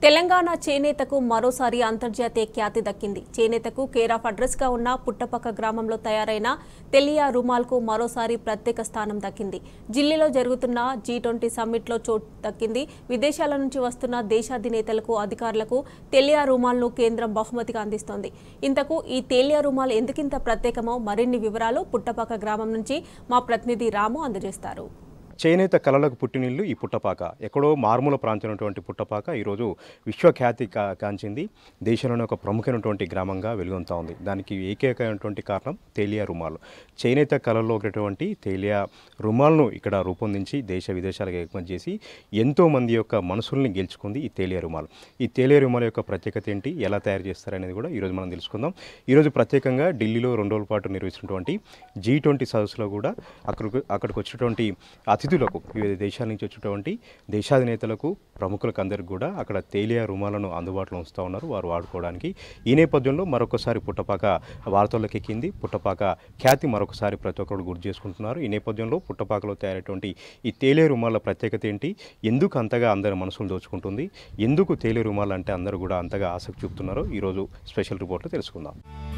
తెలంగాణ చేనేతకు మరోసారి అంతర్జాతీయ ఖ్యాతి దక్కింది చేనేతకు కేర్ ఆఫ్ అడ్రస్ గా ఉన్న పుట్టపక్క గ్రామంలో తయారైన తెలియా రుమాల్కు మరోసారి ప్రత్యేక స్థానం దక్కింది ఢిల్లీలో జరుగుతున్న జీ ట్వంటీ సమ్మిట్లో చోటు దక్కింది విదేశాల నుంచి వస్తున్న దేశాధినేతలకు అధికారులకు తెలియా రుమాల్ను కేంద్రం బహుమతిగా అందిస్తోంది ఇంతకు ఈ తేలియా రుమాల్ ఎందుకింత ప్రత్యేకమో మరిన్ని వివరాలు పుట్టపక్క గ్రామం నుంచి మా ప్రతినిధి రాము అందజేస్తారు చేనేత కళలకు పుట్టినిల్లు ఈ పుట్టపాక ఎక్కడో మారుమూల ప్రాంతమైనటువంటి పుట్టపాక ఈరోజు విశ్వఖ్యాతి కా కాంచింది దేశంలోనే ఒక ప్రముఖమైనటువంటి గ్రామంగా వెలుగొంతా ఉంది దానికి ఏకైకమైనటువంటి కారణం తేలియా రుమాలు చేనేత కళల్లో ఒకటువంటి తేలియా రుమాల్ను ఇక్కడ రూపొందించి దేశ విదేశాలకు ఎగుమతి చేసి ఎంతో మంది యొక్క మనసుల్ని గెలుచుకుంది ఈ తేలియా రుమాలు ఈ తేలియా రుమాల యొక్క ప్రత్యేకత ఏంటి ఎలా తయారు చేస్తారనేది కూడా ఈరోజు మనం తెలుసుకుందాం ఈరోజు ప్రత్యేకంగా ఢిల్లీలో రెండు రోజుల పాటు నిర్వహించినటువంటి జీ ట్వంటీ సదస్సులో కూడా అక్కడికి అక్కడికి వచ్చినటువంటి అతిథులకు వివిధ దేశాల నుంచి వచ్చినటువంటి దేశాధినేతలకు ప్రముఖులకు అందరికి కూడా అక్కడ తేలియా రుమాలను అందుబాటులో ఉంచుతూ ఉన్నారు వారు వాడుకోవడానికి ఈ నేపథ్యంలో మరొకసారి పుట్టపాక వార్తల్లోకి ఎక్కింది పుట్టపాక ఖ్యాతి మరొకసారి ప్రతి ఒక్కరు గుర్తు చేసుకుంటున్నారు ఈ నేపథ్యంలో పుట్టపాకలో తయారైనటువంటి ఈ తేలియా రుమాల ప్రత్యేకత ఏంటి ఎందుకు అంతగా అందరి మనసులు దోచుకుంటుంది ఎందుకు తేలియా రుమాలు అంటే అందరూ కూడా అంతగా ఆసక్తి చూపుతున్నారో ఈరోజు స్పెషల్ రిపోర్ట్లో తెలుసుకుందాం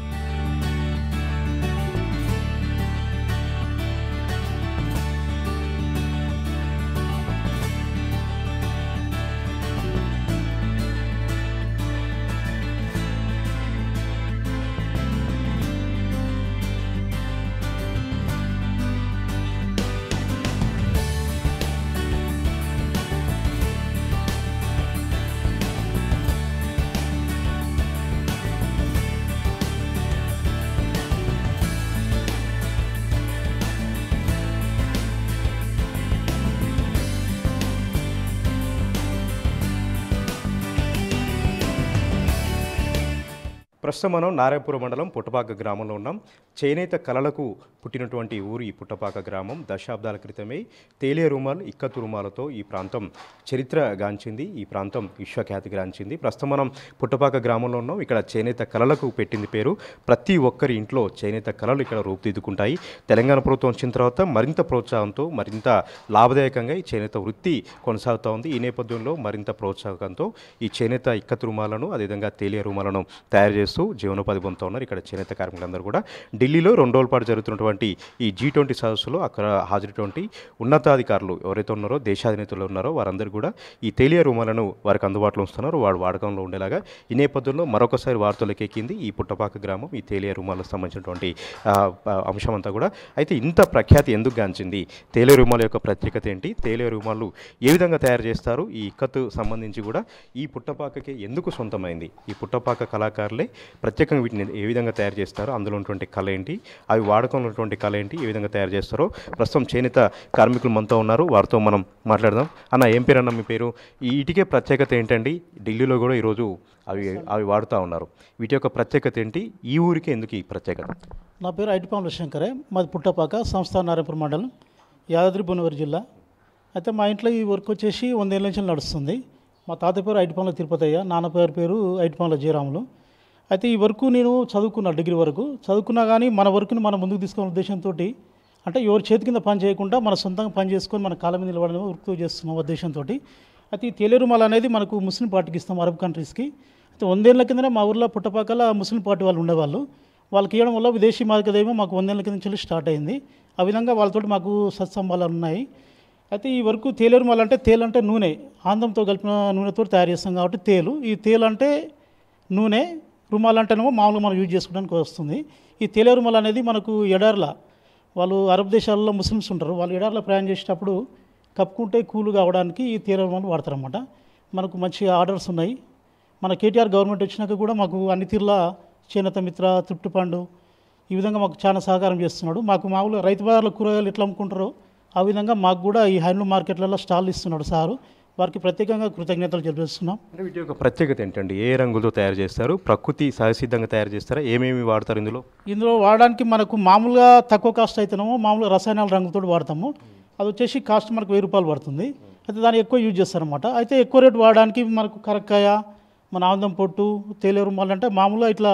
ప్రస్తుతం మనం నారాయణపురం మండలం పుట్టపాక గ్రామంలో ఉన్నాం చేనేత కళలకు పుట్టినటువంటి ఊరు ఈ పుట్టపాక గ్రామం దశాబ్దాల క్రితమే తేలియ రుమాల్ ఇక్కత్తు రుమాలతో ఈ ప్రాంతం చరిత్ర గాంచింది ఈ ప్రాంతం విశ్వఖ్యాతి గాంచింది ప్రస్తుతం మనం పుట్టపాక గ్రామంలో ఉన్నాం ఇక్కడ చేనేత కళలకు పెట్టింది పేరు ప్రతి ఒక్కరి ఇంట్లో చేనేత కళలు ఇక్కడ రూపుదిద్దుకుంటాయి తెలంగాణ ప్రభుత్వం వచ్చిన తర్వాత మరింత ప్రోత్సాహంతో మరింత లాభదాయకంగా ఈ చేనేత వృత్తి కొనసాగుతూ ఉంది ఈ నేపథ్యంలో మరింత ప్రోత్సాహకంతో ఈ చేనేత ఇక్కత్తు రుమాలను అదేవిధంగా తేలియ రుమాలను తయారు చేస్తూ జీవనోపాధి పొందుతూ ఉన్నారు ఇక్కడ చేనేత కార్మికులందరూ కూడా ఢిల్లీలో రెండు రోజుల పాటు జరుగుతున్నటువంటి ఈ జీ ట్వంటీ సదస్సులో అక్కడ హాజరైనటువంటి ఉన్నతాధికారులు ఎవరైతే ఉన్నారో దేశాధినేతలు ఉన్నారో వారందరూ కూడా ఈ తేలియ రుమాలను వారికి అందుబాటులో ఉంచుతున్నారు వాడు వాడకంలో ఉండేలాగా ఈ నేపథ్యంలో మరొకసారి వార్తలకు ఎక్కింది ఈ పుట్టపాక గ్రామం ఈ తేలియ రుమాలకు సంబంధించినటువంటి ఆ, ఆ, అంశం అంతా కూడా అయితే ఇంత ప్రఖ్యాతి ఎందుకు గాంచింది తేలియ రుమాల యొక్క ప్రత్యేకత ఏంటి తేలియ రుమాలు ఏ విధంగా తయారు చేస్తారు ఈ ఇక్కత్తు సంబంధించి కూడా ఈ పుట్టపాకకి ఎందుకు సొంతమైంది ఈ పుట్టపాక కళాకారులే ప్రత్యేకంగా వీటిని ఏ విధంగా తయారు చేస్తారో అందులో ఉన్నటువంటి కళ ఏంటి అవి వాడకంలో ఉన్నటువంటి కళ ఏంటి ఏ విధంగా తయారు చేస్తారో ప్రస్తుతం చేనేత కార్మికులు మనతో ఉన్నారు వారితో మనం మాట్లాడదాం అన్న ఏం పేరు అన్న మీ పేరు ఈ ఇటుకే ప్రత్యేకత ఏంటండి ఢిల్లీలో కూడా ఈరోజు అవి అవి వాడుతూ ఉన్నారు వీటి యొక్క ప్రత్యేకత ఏంటి ఈ ఊరికి ఎందుకు ఈ ప్రత్యేకత నా పేరు ఐటిపాముల శంకరే మాది పుట్టపాక సంస్థ నారాయణపురం మండలం యాదాద్రి భువనగిరి జిల్లా అయితే మా ఇంట్లో ఈ వర్క్ వచ్చేసి వందేళ్ళ నుంచి నడుస్తుంది మా తాత పేరు ఐటిపాముల తిరుపతయ్య నాన్న పేరు పేరు ఐటిపాముల జయరాములు అయితే ఈ వర్క్ నేను చదువుకున్నా డిగ్రీ వరకు చదువుకున్నా కానీ మన వర్క్ని మనం ముందుకు తీసుకునే ఉద్దేశంతో అంటే ఎవరి చేతి కింద పని చేయకుండా మన సొంతంగా పని చేసుకొని మన కాలం మీద నిలబడడం వర్క్ చేస్తున్నాం ఉద్దేశంతో అయితే ఈ తేలేరుమాల అనేది మనకు ముస్లిం పార్టీకి ఇస్తాం అరబ్ కంట్రీస్కి అయితే వందేళ్ల కిందనే మా ఊర్లో పుట్టపాకల ముస్లిం పార్టీ వాళ్ళు ఉండేవాళ్ళు వాళ్ళకి ఇవ్వడం వల్ల విదేశీ మార్గదేమో మాకు వందేళ్ల కింద నుంచి స్టార్ట్ అయింది ఆ విధంగా వాళ్ళతో మాకు సత్సంబాలు ఉన్నాయి అయితే ఈ వరకు తేలేరుమాల అంటే తేలు అంటే నూనె ఆందంతో కలిపిన నూనెతో తయారు చేస్తాం కాబట్టి తేలు ఈ తేలు అంటే నూనె రుమాల్ అంటేనేమో మామూలుగా మనం యూజ్ చేసుకోవడానికి వస్తుంది ఈ తేలే రుమాల్ అనేది మనకు ఎడార్ల వాళ్ళు అరబ్ దేశాల్లో ముస్లిమ్స్ ఉంటారు వాళ్ళు ఎడార్లో ప్రయాణం చేసేటప్పుడు కప్పుకుంటే కూలు కావడానికి ఈ తేలే రుమాలు వాడతారన్నమాట మనకు మంచి ఆర్డర్స్ ఉన్నాయి మన కేటీఆర్ గవర్నమెంట్ వచ్చినాక కూడా మాకు అన్ని తీర్ల చేనేత మిత్ర తృప్తి పండు ఈ విధంగా మాకు చాలా సహకారం చేస్తున్నాడు మాకు మామూలుగా రైతు బజార్లో కూరగాయలు ఎట్లా అమ్ముకుంటారో ఆ విధంగా మాకు కూడా ఈ హ్యాండ్లూమ్ మార్కెట్లలో స్టాల్ ఇస్తున్నాడు సారు వారికి ప్రత్యేకంగా కృతజ్ఞతలు తెలియజేస్తున్నాం అంటే వీటి యొక్క ప్రత్యేకత ఏంటండి ఏ రంగులతో తయారు చేస్తారు ప్రకృతి సహసిద్ధంగా తయారు చేస్తారా ఏమేమి వాడతారు ఇందులో ఇందులో వాడడానికి మనకు మామూలుగా తక్కువ కాస్ట్ అయితేనేమో మామూలుగా రసాయనాల రంగుతో వాడతాము అది వచ్చేసి కాస్ట్ మనకు వెయ్యి రూపాయలు పడుతుంది అయితే దాన్ని ఎక్కువ యూజ్ చేస్తారనమాట అయితే ఎక్కువ రేటు వాడడానికి మనకు కరక్కాయ మన ఆందం పొట్టు తేలేరు మళ్ళీ అంటే మామూలుగా ఇట్లా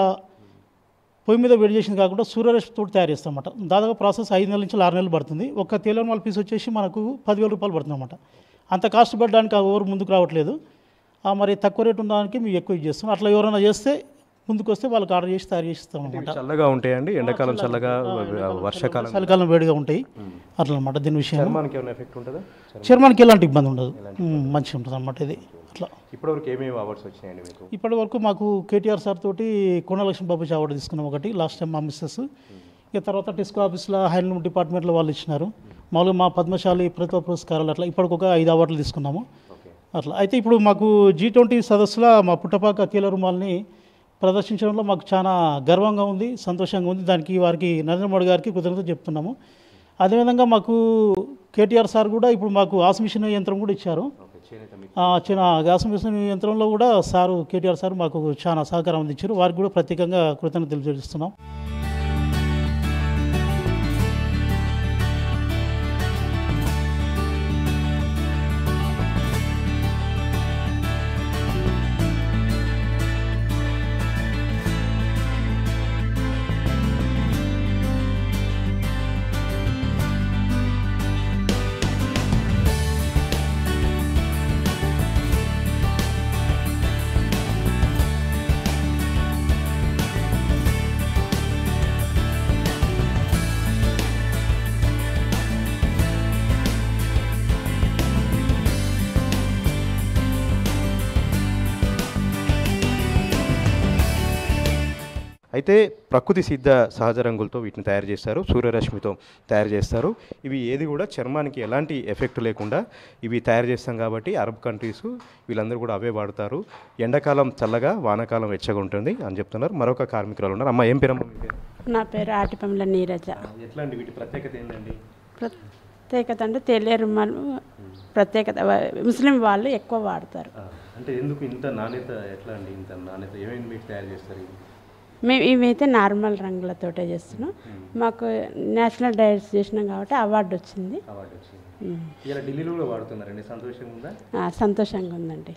పొయ్యి మీద వేడి చేసింది కాకుండా సూర్యరశ్మితో తయారు చేస్తాం అన్నమాట దాదాపు ప్రాసెస్ ఐదు నెలల నుంచి ఆరు నెలలు పడుతుంది ఒక తేలేరు మళ్ళీ పీస్ వచ్చేసి మనకు పదివేల రూపాయలు పడుతుంది అనమాట అంత కాస్ట్ పెట్టడానికి ఎవరు ముందుకు రావట్లేదు ఆ మరి తక్కువ రేటు ఉన్న దానికి మేము ఎక్కువ చేస్తాం అట్లా ఎవరైనా చేస్తే ముందుకు వస్తే వాళ్ళకి ఆర్డర్ చేసి తయారు చేసి ఇస్తాం అనమాట చల్లగా ఉంటాయండి ఎండాకాలం చల్లగా వర్షాకాలం చలికాలం వేడిగా ఉంటాయి అట్లా అనమాట దీని విషయం చర్మానికి ఏమైనా ఎఫెక్ట్ ఉంటుందా చర్మానికి ఎలాంటి ఇబ్బంది ఉండదు ఉమ్, మంచిగా ఉంటుంది అనమాట ఇది అట్లా ఇప్పటివరకు ఏమేమి అవార్డ్స్ వచ్చినాయండి మీకు ఇప్పటి వరకు మాకు కేటీఆర్ సార్ తోటి కొండలక్ష్మి బాబు అవార్డు తీసుకున్నాం ఒకటి లాస్ట్ టైం మా మిస్సెస్ ఇక తర్వాత టిస్కో ఆఫీస్లో హ్యాండ్లూమ్ డిపార్ట్మెంట్లో వాళ్ళు ఇచ్చినారు మామూలుగా మా పద్మశాలి ప్రతిభ పురస్కారాలు అట్లా ఇప్పటికి ఒక ఐదు అవార్డులు తీసుకున్నాము ఓకే అట్లా అయితే ఇప్పుడు మాకు జీ ట్వంటీ సదస్సులో మా పుట్టపాక కీల రుమాల్ని ప్రదర్శించడంలో మాకు చాలా గర్వంగా ఉంది సంతోషంగా ఉంది దానికి వారికి నరేంద్ర మోడీ గారికి కృతజ్ఞత చెప్తున్నాము అదేవిధంగా మాకు కేటీఆర్ సార్ కూడా ఇప్పుడు మాకు ఆసమిషన్ యంత్రం కూడా ఇచ్చారు ఓకే చేనేత మీకు ఆ చిన్న గ్యాస్ మిషన్ యంత్రంలో కూడా సారు కేటీఆర్ సార్ మాకు చాలా సహకారం అందించారు వారికి కూడా ప్రత్యేకంగా కృతజ్ఞతలు తెలుస్తున్నాం అయితే ప్రకృతి సిద్ధ సహజ రంగులతో వీటిని తయారు చేస్తారు సూర్యరశ్మితో తయారు చేస్తారు ఇవి ఏది కూడా చర్మానికి ఎలాంటి ఎఫెక్ట్ లేకుండా ఇవి తయారు చేస్తాం కాబట్టి అరబ్ కంట్రీస్ వీళ్ళందరూ కూడా అవే వాడతారు ఎండాకాలం చల్లగా వానాకాలం వెచ్చగా ఉంటుంది అని చెప్తున్నారు మరొక కార్మికురాలు ఉన్నారు అమ్మ ఏం పేరమ్మ మీ పేరు నా పేరు ఆటిపంల నీరజ ఎట్లా అండి వీటి ప్రత్యేకత ఏంటండి ప్రత్యేకత అంటే తెల్ల రుమాలు ప్రత్యేకత వా- ముస్లిం వాళ్ళు ఎక్కువ వాడతారు అంటే ఎందుకు ఇంత నాణ్యత ఎట్లా అండి ఇంత నాణ్యత ఏమేమి మీరు తయారు చేస్తారు ఇవి మేము ఇవైతే నార్మల్ రంగులతోటే చేస్తున్నాం మాకు నేషనల్ డైరెక్ట్ చేసినాం కాబట్టి అవార్డు వచ్చింది అవార్డు వచ్చింది ఉమ్. ఇలా ఢిల్లీలో కూడా వాడుతున్నారండి సంతోషంగా ఉందా ఆ, సంతోషంగా ఉందండి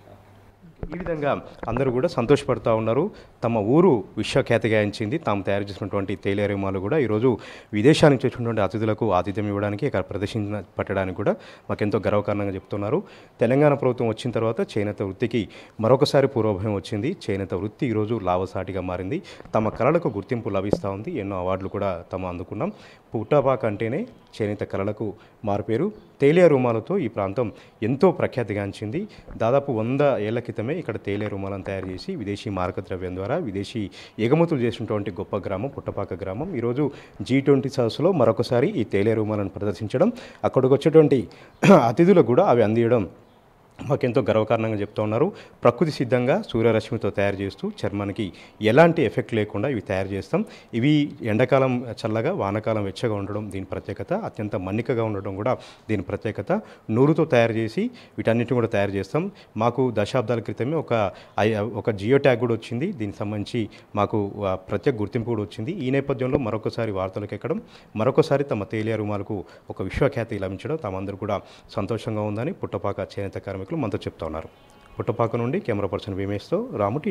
ఈ విధంగా అందరూ కూడా సంతోషపడుతూ ఉన్నారు తమ ఊరు విశ్వఖ్యాతి గాయించింది తాము తయారు చేసినటువంటి తేలియారిమాలు కూడా ఈరోజు విదేశాల నుంచి వచ్చినటువంటి అతిథులకు ఆతిథ్యం ఇవ్వడానికి ఇక్కడ ప్రదర్శన పట్టడానికి కూడా మాకెంతో గర్వకారణంగా చెప్తున్నారు తెలంగాణ ప్రభుత్వం వచ్చిన తర్వాత చేనేత వృత్తికి మరొకసారి పూర్వభయం వచ్చింది చేనేత వృత్తి ఈరోజు లాభసాటిగా మారింది తమ కళలకు గుర్తింపు లభిస్తూ ఉంది ఎన్నో అవార్డులు కూడా తాము అందుకున్నాం పుట్టాపాక అంటేనే చేనేత కళలకు మారుపేరు తేలియా రుమాలతో ఈ ప్రాంతం ఎంతో ప్రఖ్యాతిగాంచింది దాదాపు వంద ఏళ్ల క్రితమే ఇక్కడ తేలియా రుమాలను తయారు చేసి విదేశీ మారక ద్రవ్యం ద్వారా విదేశీ ఎగుమతులు చేసినటువంటి గొప్ప గ్రామం పుట్టపాక గ్రామం ఈరోజు జీ ట్వంటీ సదస్సులో మరొకసారి ఈ తేలియా రుమాలను ప్రదర్శించడం అక్కడికి వచ్చేటువంటి అతిథులకు కూడా అవి అందియడం మాకెంతో గర్వకారణంగా చెప్తూ ఉన్నారు ప్రకృతి సిద్ధంగా సూర్యరశ్మితో తయారు చేస్తూ చర్మానికి ఎలాంటి ఎఫెక్ట్ లేకుండా ఇవి తయారు చేస్తాం ఇవి ఎండాకాలం చల్లగా వానాకాలం వెచ్చగా ఉండడం దీని ప్రత్యేకత అత్యంత మన్నికగా ఉండడం కూడా దీని ప్రత్యేకత నూరుతో తయారు చేసి వీటన్నిటిని కూడా తయారు చేస్తాం మాకు దశాబ్దాల క్రితమే ఒక ఐ- ఒక జియో ట్యాగ్ కూడా వచ్చింది దీనికి సంబంధించి మాకు ఆ, ప్రత్యేక గుర్తింపు కూడా వచ్చింది ఈ నేపథ్యంలో మరొకసారి వార్తలకు ఎక్కడం మరొకసారి తమ తేలియా రుమాలకు ఒక విశ్వఖ్యాతి లభించడం తామందరూ కూడా సంతోషంగా ఉందని పుట్టపాక చేనేత కార్మికులు మనతో చెప్తా ఉన్నారు పుట్టపాక నుండి కెమెరా పర్సన్ విమేష్తో రాము